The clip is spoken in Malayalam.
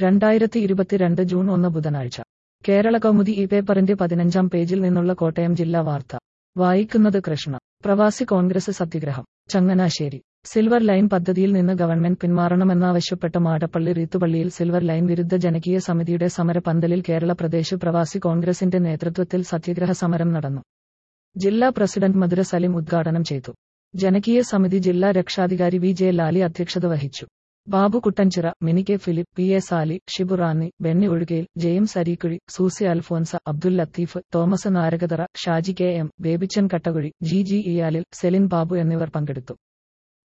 രണ്ടായിരത്തി ഇരുപത്തിരണ്ട് ജൂൺ ഒന്ന് ബുധനാഴ്ച കേരള കൗമുദി ഈ പേപ്പറിന്റെ പതിനഞ്ചാം പേജിൽ നിന്നുള്ള കോട്ടയം ജില്ലാ വാർത്ത വായിക്കുന്നത് കൃഷ്ണ പ്രവാസി കോൺഗ്രസ് സത്യഗ്രഹം ചങ്ങനാശ്ശേരി സിൽവർ ലൈൻ പദ്ധതിയിൽ നിന്ന് ഗവൺമെന്റ് പിന്മാറണമെന്നാവശ്യപ്പെട്ട് മാടപ്പള്ളി റീത്തുപള്ളിയിൽ സിൽവർ ലൈൻ വിരുദ്ധ ജനകീയ സമിതിയുടെ സമരപന്തലിൽ കേരള പ്രദേശ് പ്രവാസി കോൺഗ്രസിന്റെ നേതൃത്വത്തിൽ സത്യഗ്രഹ സമരം നടന്നു ജില്ലാ പ്രസിഡന്റ് മധുര സലിം ഉദ്ഘാടനം ചെയ്തു ജനകീയ സമിതി ജില്ലാ രക്ഷാധികാരി വി ജെ ലാലി അധ്യക്ഷത വഹിച്ചു Babu Kuttanchira Mini K Philip P S Ali Shiburanni Benny Ozhukayil James Arikkuzhi Susie Alphonsa Abdul Latheef Thomas Narakathara Shaji K M Babychan Kattakuzhi G G Iyalil Celine Babu എന്നിവർ പങ്കെടുത്തു